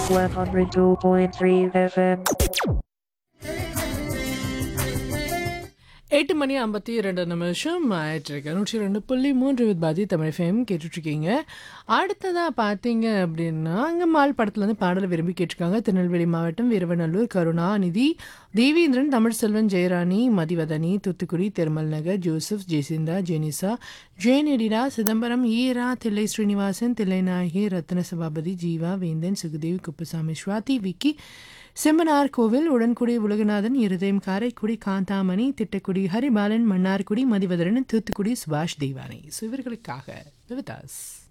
102.3 FM. எட்டு மணி ஐம்பத்தி ரெண்டு நிமிஷம் ஆயிட்டிருக்கு நூற்றி ரெண்டு புள்ளி மூன்று வித் பாதி தமிழ் ஃபேம் கேட்டுட்ருக்கீங்க அடுத்ததாக பார்த்தீங்க அப்படின்னா அங்கே மால் படத்துலேருந்து பாடலை விரும்பி கேட்டிருக்காங்க திருநெல்வேலி மாவட்டம் வீரவநல்லூர் கருணாநிதி தேவேந்திரன் தமிழ்செல்வன் ஜெயராணி மதிவதனி தூத்துக்குடி திருமல் நகர் ஜோசப் ஜெசிந்தா ஜெனிசா ஜெயநெடிரா சிதம்பரம் ஈரா தில்லை ஸ்ரீனிவாசன் தில்லைநாயகி ரத்ன சபாபதி ஜீவா வேந்தன் சுகுதேவி குப்புசாமி ஸ்வாதி விக்கி செம்மனார் கோவில் உடன்குடி உலகநாதன் இருதயம் காரைக்குடி காந்தாமணி திட்டக்குடி ஹரிபாலன் மன்னார்குடி மதிவதரன் தூத்துக்குடி சுபாஷ் தெய்வானை ஸோ இவர்களுக்காக விவிதாஸ்